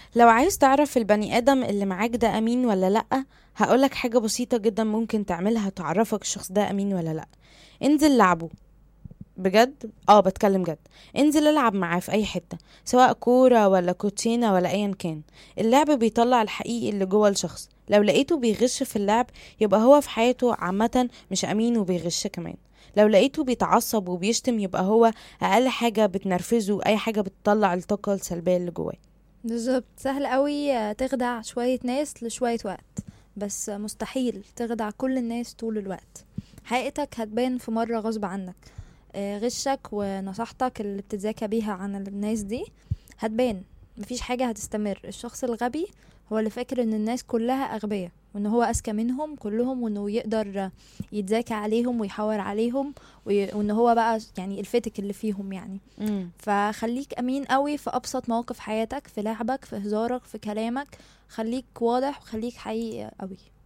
لو عايز تعرف البني آدم اللي معاك ده أمين ولا لأ هقولك حاجة بسيطة جدا ممكن تعملها تعرفك الشخص ده أمين ولا لأ انزل لعبه بجد اه بتكلم جد انزل العب معاه في اي حتة سواء كورة ولا كوتشينة ولا ايا كان اللعب بيطلع الحقيقي اللي جوه الشخص لو لقيته بيغش في اللعب يبقى هو في حياته عامة مش امين وبيغش كمان لو لقيته بيتعصب وبيشتم يبقى هو اقل حاجة بتنرفزه اي حاجة بتطلع الطاقة السلبية اللي جواه بالظبط سهل قوي آه، تخدع شوية ناس لشوية وقت بس مستحيل تخدع كل الناس طول الوقت حقيقتك هتبان في مرة غصب عنك آه، غشك ونصيحتك اللي بتتذاكى بيها عن الناس دي هتبان مفيش حاجة هتستمر الشخص الغبي هو اللي فاكر ان الناس كلها اغبياء وان هو اذكى منهم كلهم وانه يقدر يتذاكى عليهم ويحور عليهم وي- وان هو بقى يعني الفتك اللي فيهم يعني مم. فخليك امين قوي في ابسط مواقف حياتك في لعبك في هزارك في كلامك خليك واضح وخليك حقيقي قوي